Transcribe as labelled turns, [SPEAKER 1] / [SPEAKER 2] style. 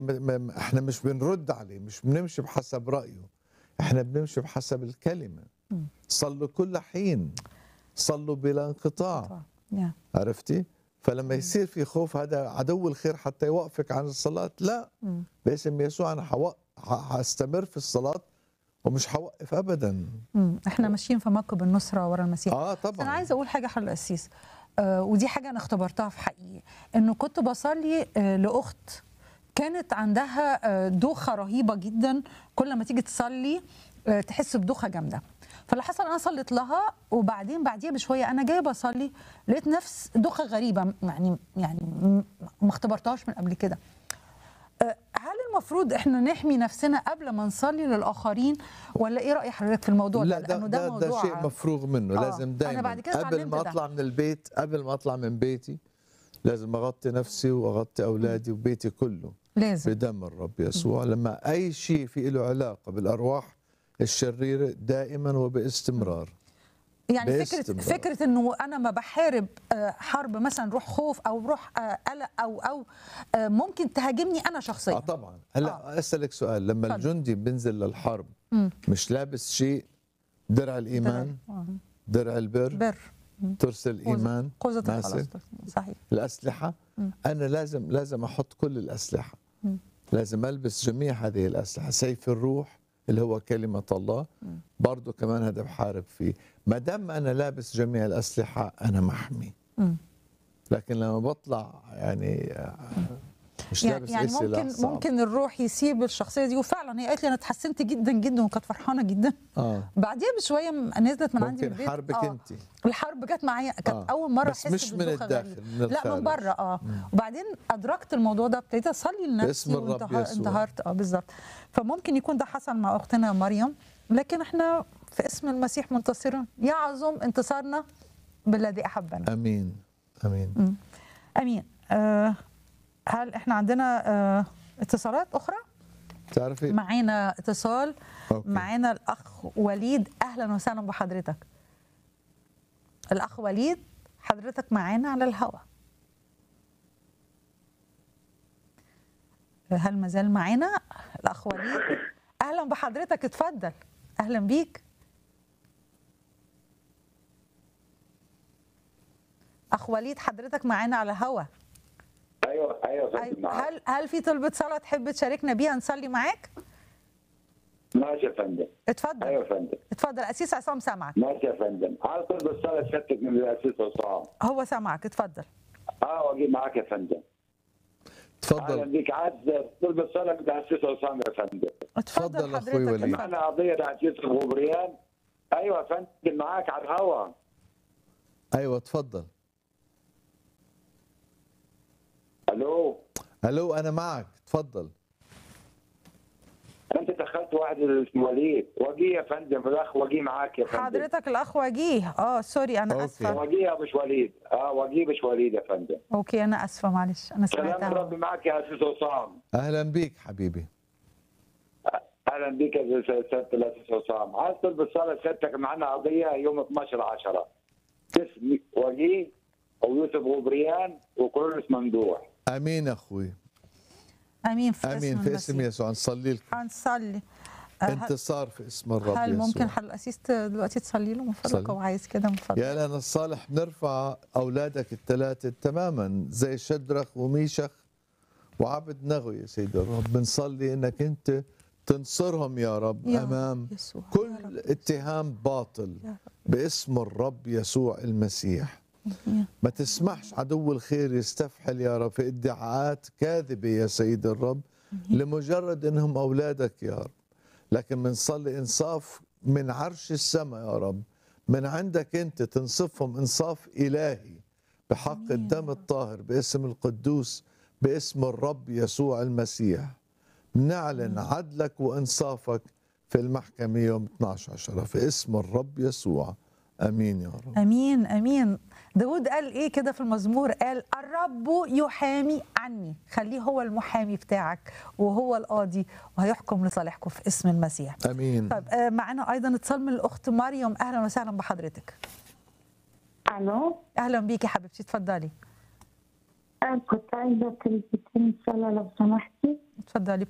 [SPEAKER 1] م- م- احنا مش بنرد عليه مش بنمشي بحسب رايه احنا بنمشي بحسب الكلمه
[SPEAKER 2] مم.
[SPEAKER 1] صلوا كل حين صلوا بلا انقطاع
[SPEAKER 2] طبعاً. نعم
[SPEAKER 1] عرفتي فلما يصير في خوف هذا عدو الخير حتى يوقفك عن الصلاه لا
[SPEAKER 2] مم.
[SPEAKER 1] باسم يسوع انا حوق... ح- حستمر في الصلاه ومش حوقف ابدا
[SPEAKER 2] مم. احنا ماشيين في موكب النصره ورا المسيح
[SPEAKER 1] اه
[SPEAKER 2] بس
[SPEAKER 1] طبعا
[SPEAKER 2] انا عايزه اقول حاجه حل القسيس آه ودي حاجه انا اختبرتها في حقيقي انه كنت بصلي آه لاخت كانت عندها آه دوخه رهيبه جدا كل ما تيجي تصلي آه تحس بدوخه جامده فاللي حصل انا صليت لها وبعدين بعديها بشويه انا جايه بصلي لقيت نفس دوخه غريبه يعني يعني م- ما اختبرتهاش من قبل كده آه، هل المفروض احنا نحمي نفسنا قبل ما نصلي للاخرين ولا ايه راي حضرتك في الموضوع
[SPEAKER 1] لا
[SPEAKER 2] ده
[SPEAKER 1] ده
[SPEAKER 2] لانه
[SPEAKER 1] ده,
[SPEAKER 2] ده
[SPEAKER 1] ده
[SPEAKER 2] موضوع
[SPEAKER 1] شيء مفروغ منه
[SPEAKER 2] آه،
[SPEAKER 1] لازم
[SPEAKER 2] أنا
[SPEAKER 1] دائما
[SPEAKER 2] بعد كده
[SPEAKER 1] قبل
[SPEAKER 2] اتعلمت
[SPEAKER 1] ما
[SPEAKER 2] ده.
[SPEAKER 1] اطلع من البيت قبل ما اطلع من بيتي لازم اغطي نفسي واغطي اولادي وبيتي كله
[SPEAKER 2] لازم
[SPEAKER 1] بدم الرب يسوع لما اي شيء في له علاقه بالارواح الشريره دائما وباستمرار
[SPEAKER 2] يعني فكره
[SPEAKER 1] باستمرار.
[SPEAKER 2] فكره انه انا ما بحارب آه، حرب مثلا روح خوف او روح آه، قلق او او آه، ممكن تهاجمني انا
[SPEAKER 1] اه
[SPEAKER 2] شخصيا
[SPEAKER 1] طبعا هلا اسالك سؤال لما
[SPEAKER 2] اتفضل.
[SPEAKER 1] الجندي بينزل للحرب
[SPEAKER 2] مم.
[SPEAKER 1] مش لابس شيء درع الايمان
[SPEAKER 2] آه،
[SPEAKER 1] درع البر
[SPEAKER 2] بر
[SPEAKER 1] ترس الايمان
[SPEAKER 2] قوزة
[SPEAKER 1] ماسك
[SPEAKER 2] الخلاص صحيح
[SPEAKER 1] الاسلحه
[SPEAKER 2] مم.
[SPEAKER 1] انا لازم لازم احط كل الاسلحه
[SPEAKER 2] مم.
[SPEAKER 1] لازم البس جميع هذه الاسلحه سيف الروح اللي هو كلمه الله
[SPEAKER 2] مم.
[SPEAKER 1] برضه كمان هذا بحارب فيه ما دام انا لابس جميع الاسلحه انا محمي
[SPEAKER 2] مم.
[SPEAKER 1] لكن لما بطلع يعني آه، مش
[SPEAKER 2] يعني,
[SPEAKER 1] لابس
[SPEAKER 2] يعني
[SPEAKER 1] اي سلاح
[SPEAKER 2] ممكن
[SPEAKER 1] صعب.
[SPEAKER 2] ممكن الروح يسيب الشخصيه دي وفعلا هي قالت لي انا اتحسنت جدا جدا وكانت فرحانه جدا
[SPEAKER 1] اه
[SPEAKER 2] بعديها بشويه م- نزلت من عندي من
[SPEAKER 1] ممكن
[SPEAKER 2] البيت
[SPEAKER 1] حربك
[SPEAKER 2] آه،
[SPEAKER 1] انت
[SPEAKER 2] الحرب جت معايا كانت
[SPEAKER 1] آه.
[SPEAKER 2] اول مره
[SPEAKER 1] بس
[SPEAKER 2] احس
[SPEAKER 1] مش من
[SPEAKER 2] بدوخة
[SPEAKER 1] الداخل
[SPEAKER 2] غريبة.
[SPEAKER 1] من
[SPEAKER 2] لا
[SPEAKER 1] الخارج
[SPEAKER 2] من بره اه
[SPEAKER 1] مم.
[SPEAKER 2] وبعدين ادركت الموضوع ده ابتديت اصلي لنفسي
[SPEAKER 1] باسم الرب
[SPEAKER 2] وانتهار-
[SPEAKER 1] يسوع.
[SPEAKER 2] انتهرت اه بالظبط فممكن يكون ده حصل مع اختنا مريم لكن احنا في اسم المسيح منتصرون يعظم انتصارنا بالذي احبنا
[SPEAKER 1] امين امين
[SPEAKER 2] امين آه هل احنا عندنا آه اتصالات اخرى
[SPEAKER 1] بتعرفي
[SPEAKER 2] معانا اتصال
[SPEAKER 1] أوكي.
[SPEAKER 2] معانا الاخ وليد اهلا وسهلا بحضرتك الاخ وليد حضرتك معانا على الهواء هل ما زال معانا الاخ وليد اهلا بحضرتك اتفضل اهلا بيك اخ وليد حضرتك معانا على الهواء
[SPEAKER 3] ايوه ايوه فندم
[SPEAKER 2] أيوة.
[SPEAKER 3] معاك.
[SPEAKER 2] هل هل في طلبة صلاة تحب تشاركنا بيها نصلي معاك؟
[SPEAKER 3] ماشي يا فندم
[SPEAKER 2] اتفضل
[SPEAKER 3] ايوه يا فندم
[SPEAKER 2] اتفضل أسيس عصام سامعك
[SPEAKER 3] ماشي يا فندم عايز طلب الصلاه سيادتك من الاسيس عصام
[SPEAKER 2] هو سامعك اتفضل
[SPEAKER 3] اه واجي معاك يا فندم اهلا
[SPEAKER 1] تفضل
[SPEAKER 3] بيك عايز طلب الصلاه من الاسيس عصام يا فندم
[SPEAKER 2] اتفضل
[SPEAKER 1] اتفضل أخوي
[SPEAKER 2] حضرتك
[SPEAKER 1] وليد.
[SPEAKER 2] اتفضل
[SPEAKER 3] معنا قضيه لاسيس الغبريان ايوه يا فندم معاك على الهوا
[SPEAKER 1] ايوه تفضل
[SPEAKER 3] الو
[SPEAKER 1] الو انا معك تفضل
[SPEAKER 3] انت دخلت واحد اسمه وليد واجي يا فندم الاخ واجي معاك يا فندم
[SPEAKER 2] حضرتك الأخ وجيه اه سوري أنا
[SPEAKER 1] أوكي.
[SPEAKER 2] آسفة
[SPEAKER 3] واجي يا مش وليد اه واجي مش وليد يا فندم
[SPEAKER 2] أوكي أنا آسفة معلش أنا
[SPEAKER 3] سلام
[SPEAKER 2] سمعتها
[SPEAKER 3] الرب معك يا اسيس عصام
[SPEAKER 1] اهلا بيك حبيبي
[SPEAKER 3] اهلا بك يا سياده الاسيس عصام عايز طلب الصلاه سيادتك معنا قضيه يوم 12 10 اسم وجيه ويوسف غبريان وكرولوس ممدوح
[SPEAKER 1] امين اخوي
[SPEAKER 2] أمين في
[SPEAKER 1] امين
[SPEAKER 2] اسم
[SPEAKER 1] في اسم
[SPEAKER 2] المسيح.
[SPEAKER 1] يسوع نصلي لكم
[SPEAKER 2] هنصلي آه، هل-
[SPEAKER 1] انتصار في اسم الرب
[SPEAKER 2] هل
[SPEAKER 1] يسوع
[SPEAKER 2] ممكن حل الأسيس ت- دلوقتي تصلي له من فضلك
[SPEAKER 1] صلي.
[SPEAKER 2] هو عايز كده من فضلك
[SPEAKER 1] يا لنا الصالح بنرفع اولادك الثلاثه تماما زي شدرخ وميشخ وعبد نغو يا سيدي الرب بنصلي انك انت تنصرهم يا رب
[SPEAKER 2] يا رب
[SPEAKER 1] امام
[SPEAKER 2] يسوع. يا
[SPEAKER 1] كل
[SPEAKER 2] رب.
[SPEAKER 1] اتهام باطل
[SPEAKER 2] يا رب.
[SPEAKER 1] باسم الرب يسوع المسيح ما تسمحش عدو الخير يستفحل يا رب في ادعاءات كاذبة يا سيد الرب لمجرد انهم اولادك يا رب لكن بنصلي انصاف من عرش السماء يا رب من عندك انت تنصفهم انصاف الهي بحق الدم الطاهر باسم القدوس باسم الرب يسوع المسيح نعلن عدلك وانصافك في المحكمة يوم 12 عشرة في اسم الرب يسوع امين يا رب
[SPEAKER 2] امين امين داود قال ايه كده في المزمور قال الرب يحامي عني خليه هو المحامي بتاعك وهو القاضي وهيحكم لصالحكم في اسم المسيح
[SPEAKER 1] امين
[SPEAKER 2] طيب آه، معانا ايضا اتصال من الاخت مريم اهلا وسهلا بحضرتك
[SPEAKER 4] الو
[SPEAKER 2] اهلا بيكي حبيبتي اتفضلي
[SPEAKER 4] آه، كنت عايزة كلمتين صلاة لو سمحتي
[SPEAKER 2] اتفضلي